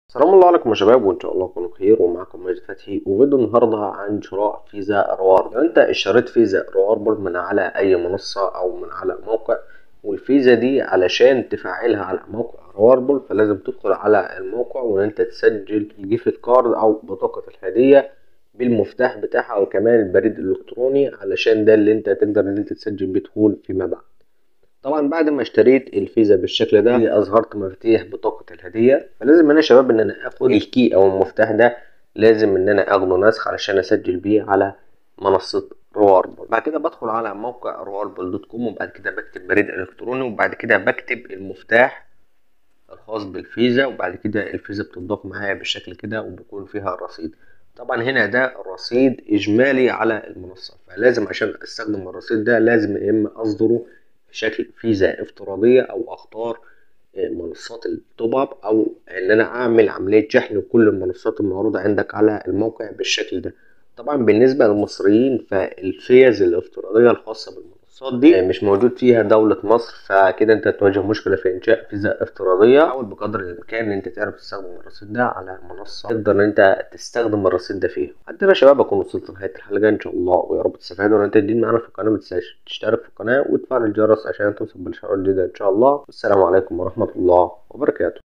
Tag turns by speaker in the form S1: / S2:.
S1: السلام الله عليكم يا شباب وان شاء الله تكونوا بخير ومعكم ماجد فتحي وفيديو النهارده عن شراء فيزا روار لو انت اشتريت فيزا روار من على اي منصه او من على موقع والفيزا دي علشان تفعلها على موقع رواربل فلازم تدخل على الموقع وان انت تسجل الجيفت كارد او بطاقه الهديه بالمفتاح بتاعها وكمان البريد الالكتروني علشان ده اللي انت تقدر ان انت تسجل بدخول فيما بعد طبعا بعد ما اشتريت الفيزا بالشكل ده اظهرت مفاتيح بطاقة الهدية فلازم انا يا شباب ان انا اخد الكي او المفتاح ده لازم ان انا اخده نسخ علشان اسجل بيه على منصة رواربل بعد كده بدخل على موقع رواربل دوت كوم وبعد كده بكتب بريد الكتروني وبعد كده بكتب المفتاح الخاص بالفيزا وبعد كده الفيزا بتضاف معايا بالشكل كده وبيكون فيها الرصيد طبعا هنا ده رصيد اجمالي على المنصة فلازم عشان استخدم الرصيد ده لازم يا اما اصدره بشكل فيزا افتراضية أو أختار منصات التوب اب أو إن أنا أعمل عملية شحن لكل المنصات المعروضة عندك على الموقع بالشكل ده طبعا بالنسبة للمصريين فالفيز الافتراضية الخاصة بالمنصات دي مش موجود فيها دولة مصر فكده انت تواجه مشكلة في انشاء فيزا افتراضية حاول بقدر الامكان ان انت تعرف تستخدم الرصيد ده على منصة تقدر ان انت تستخدم الرصيد ده فيها حتى يا شباب اكون وصلت لنهاية الحلقة ان شاء الله ويا رب تستفادوا وان انت جديد معانا في القناة متنساش تشترك في القناة وتفعل الجرس عشان توصل بالاشعارات الجديدة ان شاء الله والسلام عليكم ورحمة الله وبركاته